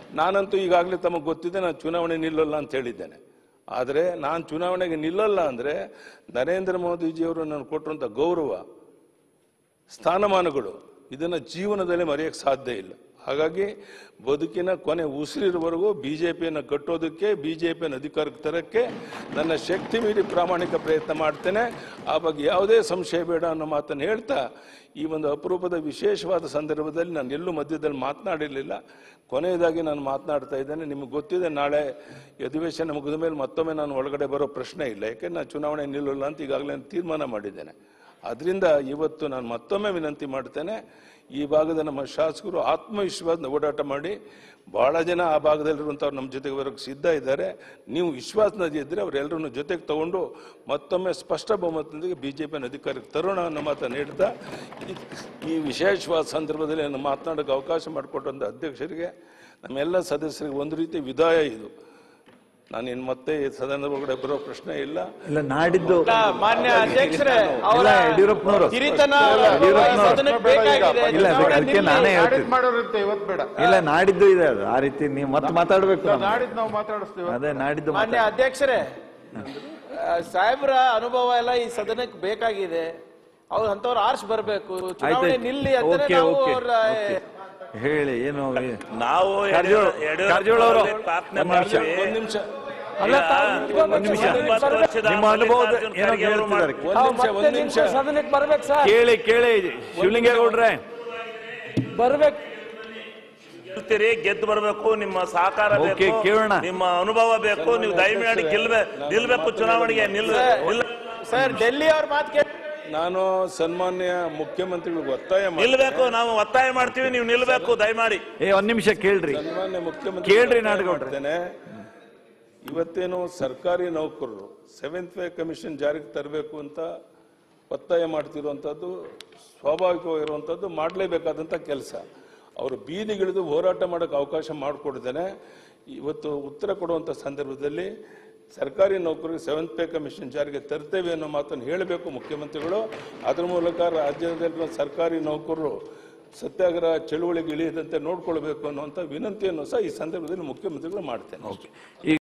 ನಾನಂತೂ ಈಗಾಗಲೇ ತಮಗೆ ಗೊತ್ತಿದೆ ನಾನು ಚುನಾವಣೆ ನಿಲ್ಲಲ್ಲ ಅಂತ ಹೇಳಿದ್ದೇನೆ ಆದರೆ ನಾನು ಚುನಾವಣೆಗೆ ನಿಲ್ಲಲ್ಲ ಅಂದರೆ ನರೇಂದ್ರ ಮೋದಿಜಿಯವರು ನಾನು ಕೊಟ್ಟಿರುವಂಥ ಗೌರವ ಸ್ಥಾನಮಾನಗಳು ಇದನ್ನು ಜೀವನದಲ್ಲಿ ಮರೆಯೋಕ್ಕೆ ಸಾಧ್ಯ ಇಲ್ಲ ಹಾಗಾಗಿ ಬದುಕಿನ ಕೊನೆ ಉಸಿರಿರುವವರೆಗೂ ಬಿ ಜೆ ಪಿಯನ್ನು ಕಟ್ಟೋದಕ್ಕೆ ಬಿ ಜೆ ಪಿಯನ್ನು ಅಧಿಕಾರಕ್ಕೆ ತರಕ್ಕೆ ನನ್ನ ಶಕ್ತಿ ಮೀರಿ ಪ್ರಾಮಾಣಿಕ ಪ್ರಯತ್ನ ಮಾಡ್ತೇನೆ ಆ ಬಗ್ಗೆ ಯಾವುದೇ ಸಂಶಯ ಬೇಡ ಅನ್ನೋ ಮಾತನ್ನು ಹೇಳ್ತಾ ಈ ಒಂದು ಅಪರೂಪದ ವಿಶೇಷವಾದ ಸಂದರ್ಭದಲ್ಲಿ ನಾನು ಎಲ್ಲೂ ಮಧ್ಯದಲ್ಲಿ ಮಾತನಾಡಿರಲಿಲ್ಲ ಕೊನೆಯದಾಗಿ ನಾನು ಮಾತನಾಡ್ತಾ ಇದ್ದೇನೆ ನಿಮಗೆ ಗೊತ್ತಿದೆ ನಾಳೆ ಅಧಿವೇಶನ ಮುಗಿದ ಮೇಲೆ ಮತ್ತೊಮ್ಮೆ ನಾನು ಒಳಗಡೆ ಬರೋ ಪ್ರಶ್ನೆ ಇಲ್ಲ ಯಾಕೆಂದ್ರೆ ನಾನು ಚುನಾವಣೆ ನಿಲ್ಲಲ್ಲ ಅಂತ ಈಗಾಗಲೇ ನಾನು ತೀರ್ಮಾನ ಮಾಡಿದ್ದೇನೆ ಅದರಿಂದ ಇವತ್ತು ನಾನು ಮತ್ತೊಮ್ಮೆ ವಿನಂತಿ ಮಾಡ್ತೇನೆ ಈ ಭಾಗದ ನಮ್ಮ ಶಾಸಕರು ಆತ್ಮವಿಶ್ವಾಸದ ಓಡಾಟ ಮಾಡಿ ಬಹಳ ಜನ ಆ ಭಾಗದಲ್ಲಿರುವಂಥವ್ರು ನಮ್ಮ ಜೊತೆಗೆ ಬರೋಕ್ಕೆ ಸಿದ್ಧ ಇದ್ದಾರೆ ನೀವು ವಿಶ್ವಾಸನ ಇದ್ದರೆ ಅವರೆಲ್ಲರನ್ನು ಜೊತೆಗೆ ತಗೊಂಡು ಮತ್ತೊಮ್ಮೆ ಸ್ಪಷ್ಟ ಬಹುಮತದೊಂದಿಗೆ ಬಿ ಜೆ ಪಿಯನ್ನು ಅಧಿಕಾರಕ್ಕೆ ತರೋಣ ಅನ್ನೋ ಮಾತನ್ನು ಹೇಳ್ತಾ ಈ- ಈ ವಿಶೇಷವಾದ ಸಂದರ್ಭದಲ್ಲಿ ನಾನು ಮಾತನಾಡೋಕ್ಕೆ ಅವಕಾಶ ಮಾಡಿಕೊಟ್ಟಂಥ ಅಧ್ಯಕ್ಷರಿಗೆ ನಮ್ಮೆಲ್ಲ ಸದಸ್ಯರಿಗೆ ಒಂದು ರೀತಿ ವಿದಾಯ ಇದು ನಾನು ಇನ್ನು ಮತ್ತೆ ಈ ಸದನದ ಒಳಗಡೆ ಬರೋ ಪ್ರಶ್ನೆ ಇಲ್ಲ ಇಲ್ಲ ನಾಡಿದ್ದು ಇಲ್ಲ, ಮಾನ್ಯ ಅಧ್ಯಕ್ಷರೇ ಅವರ ಇಲ್ಲ ಯಡಿಯೂರಪ್ಪನವರು ಹಿರಿತನ ಯಡಿಯೂರಪ್ಪನವರು. ಸದನಕ್ಕೆ ಬೇಕಾಗಿದೆ ಇಲ್ಲ ಅದು ಚುನಾವಣೆ ಅದಕ್ಕೆ ನಿಲ್ಲಿ. ನಾನೇ ಹೇಳ್ತೀನಿ ನಾಡಿದ್ ಮಾಡೋರಿರುತ್ತೆ ಇವತ್ತು ಬೇಡ ಇಲ್ಲ ನಾಡಿದ್ದು ಇದೆ ಅದು ಆ ರೀತಿ ನೀವು ಮತ್ತೆ ಮಾತಾಡ್ಬೇಕು ನಮ್ಗೆ. ನಾಡಿದ್ ನಾವು ಮಾತಾಡಿಸ್ತೀವಿ ಅದೇ ನಾಡಿದ್ದು ಮಾನ್ಯ ಮಾತಾಡ್- ಅಧ್ಯಕ್ಷರೇ ಆ, ಸಾಹೇಬ್ರ ಅನುಭವ ಎಲ್ಲ ಈ ಸದನಕ್ಕೆ ಬೇಕಾಗಿದೆ ಅವ್ರು ಅಂತವ್ರು ಆರ್ಸ್ ಬರ್ಬೇಕು ಚುನಾವಣೆ ಆಯ್ತಾಯ್ತು. ನಿಲ್ಲಿ ಅಂತಾನೆ ಓಕೆ, ನಾವು ಓಕೆ, ಅವ್ರ ಓಕೆ. ಹೇಳಿ ಏನು ಈ- ನಾವು ಕಾರಜೋಳ- ಯಡಿಯೂರಪ್ಪ ಕಾರಜೋಳ ಅವರು ಪ್ರಾರ್ಥನೆ ಒಂದು ನಿಮಿಷ. ಮಾಡ್ತೀವಿ. ಒಂದು ನಿಮಿಷ ಇಲ್ಲ, ಒಂದು ನಿಮಿಷ. ಒಂಬತ್ತು ವರ್ಷದ ನಿಮ್ಮ ಅನುಭವದ ಮಲ್ಲಿಕಾರ್ಜುನ ಏನೋ ಖರ್ಗೆ ಅವರು ಹೇಳ್ತಿದ್ದಾರೆ ಒಂದು ನಿಮಿಷ ಒಂದು ನಿಮಿಷ ಸದನಕ್ಕೆ ಬರ್ಬೇಕು ಸರ್ ಕೇಳಿ ಕೇಳಿ ಶಿವಲಿಂಗೇಗೌಡ್ರೆ ಬರ್ಬೇಕು ಗೆಲ್ತೀರಿ ಗೆದ್ದು ಬರಬೇಕು ನಿಮ್ಮ ಸಹಕಾರ ಓಕೆ, ಬೇಕು ಕೇಳೋಣ. ನಿಮ್ಮ ಅನುಭವ ಬೇಕು ನೀವು ದಯಮಾಡಿ ಗೆಲ್ಬೇಕು ನಿಲ್ಬೇಕು ಚುನಾವಣೆಗೆ ನಿಲ್ ನಿಲ್ ಸರ್ ಡೆಲ್ಲಿ ಅವ್ರ ಮಾತು ಕೇಳಿ ನಾನು ಸನ್ಮಾನ್ಯ ಮುಖ್ಯಮಂತ್ರಿಗಳಿಗೆ ಒತ್ತಾಯ ಮಾಡಿ ನಿಲ್ಬೇಕು ನಾವು ಒತ್ತಾಯ ಮಾಡ್ತೀವಿ ನೀವು ನಿಲ್ಬೇಕು ದಯಮಾಡಿ ಏ ಒಂದ್ ನಿಮಿಷ ಕೇಳ್ರಿ ಸನ್ಮಾನ್ಯ ಮುಖ್ಯಮಂತ್ರಿ ಕೇಳ್ರಿ ನಾಡಗೌಡ್ರೆ. ಮಾಡ್ತೇನೆ ಇವತ್ತೇನು ಸರ್ಕಾರಿ ನೌಕರರು ಸೆವೆಂತ್ ವೇ ಕಮಿಷನ್ ಜಾರಿಗೆ ತರಬೇಕು ಅಂತ ಒತ್ತಾಯ ಮಾಡ್ತಿರುವಂಥದ್ದು ಸ್ವಾಭಾವಿಕವಾಗಿರುವಂಥದ್ದು ಮಾಡಲೇಬೇಕಾದಂಥ ಕೆಲಸ ಅವರು ಬೀದಿಗಿಳಿದು ಹೋರಾಟ ಮಾಡೋಕ್ಕೆ ಅವಕಾಶ ಮಾಡಿಕೊಡ್ತೇನೆ ಇವತ್ತು ಉತ್ತರ ಕೊಡುವಂಥ ಸಂದರ್ಭದಲ್ಲಿ ಸರ್ಕಾರಿ ನೌಕರರಿಗೆ ಸೆವೆಂತ್ ಪೇ ಕಮಿಷನ್ ಜಾರಿಗೆ ತರ್ತೇವೆ ಅನ್ನೋ ಮಾತನ್ನು ಹೇಳಬೇಕು ಮುಖ್ಯಮಂತ್ರಿಗಳು ಅದರ ಮೂಲಕ ರಾಜ್ಯದಲ್ಲಿರುವ ಸರ್ಕಾರಿ ನೌಕರರು ಸತ್ಯಾಗ್ರಹ ಚಳುವಳಿಗೆ ಇಳಿಯದಂತೆ ನೋಡ್ಕೊಳ್ಬೇಕು ಅನ್ನುವಂಥ ವಿನಂತಿಯನ್ನು ಸಹ ಈ ಸಂದರ್ಭದಲ್ಲಿ ಮುಖ್ಯಮಂತ್ರಿಗಳು ಮಾಡ್ತೇನೆ ಈ